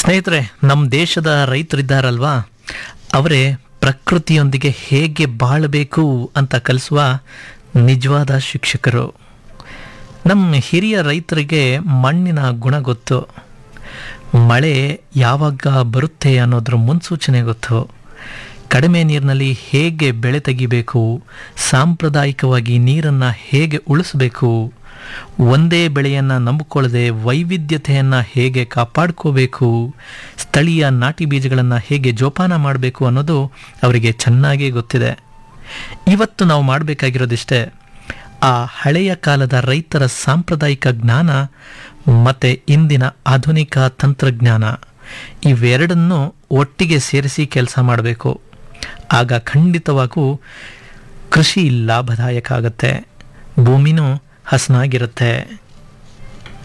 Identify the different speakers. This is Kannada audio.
Speaker 1: ಸ್ನೇಹಿತರೆ ನಮ್ಮ ದೇಶದ ರೈತರಿದ್ದಾರಲ್ವಾ ಅವರೇ ಪ್ರಕೃತಿಯೊಂದಿಗೆ ಹೇಗೆ ಬಾಳಬೇಕು ಅಂತ ಕಲಿಸುವ ನಿಜವಾದ ಶಿಕ್ಷಕರು ನಮ್ಮ ಹಿರಿಯ ರೈತರಿಗೆ ಮಣ್ಣಿನ ಗುಣ ಗೊತ್ತು ಮಳೆ ಯಾವಾಗ ಬರುತ್ತೆ ಅನ್ನೋದ್ರ ಮುನ್ಸೂಚನೆ ಗೊತ್ತು ಕಡಿಮೆ ನೀರಿನಲ್ಲಿ ಹೇಗೆ ಬೆಳೆ ತೆಗಿಬೇಕು ಸಾಂಪ್ರದಾಯಿಕವಾಗಿ ನೀರನ್ನು ಹೇಗೆ ಉಳಿಸಬೇಕು ಒಂದೇ ಬೆಳೆಯನ್ನು ನಂಬಿಕೊಳ್ಳದೆ ವೈವಿಧ್ಯತೆಯನ್ನು ಹೇಗೆ ಕಾಪಾಡ್ಕೋಬೇಕು ಸ್ಥಳೀಯ ನಾಟಿ ಬೀಜಗಳನ್ನು ಹೇಗೆ ಜೋಪಾನ ಮಾಡಬೇಕು ಅನ್ನೋದು ಅವರಿಗೆ ಚೆನ್ನಾಗೇ ಗೊತ್ತಿದೆ ಇವತ್ತು ನಾವು ಮಾಡಬೇಕಾಗಿರೋದಿಷ್ಟೇ ಆ ಹಳೆಯ ಕಾಲದ ರೈತರ ಸಾಂಪ್ರದಾಯಿಕ ಜ್ಞಾನ ಮತ್ತು ಇಂದಿನ ಆಧುನಿಕ ತಂತ್ರಜ್ಞಾನ ಇವೆರಡನ್ನು ಒಟ್ಟಿಗೆ ಸೇರಿಸಿ ಕೆಲಸ ಮಾಡಬೇಕು ಆಗ ಖಂಡಿತವಾಗೂ ಕೃಷಿ ಲಾಭದಾಯಕ ಆಗುತ್ತೆ ಭೂಮಿನೂ ಹಸನಾಗಿರುತ್ತೆ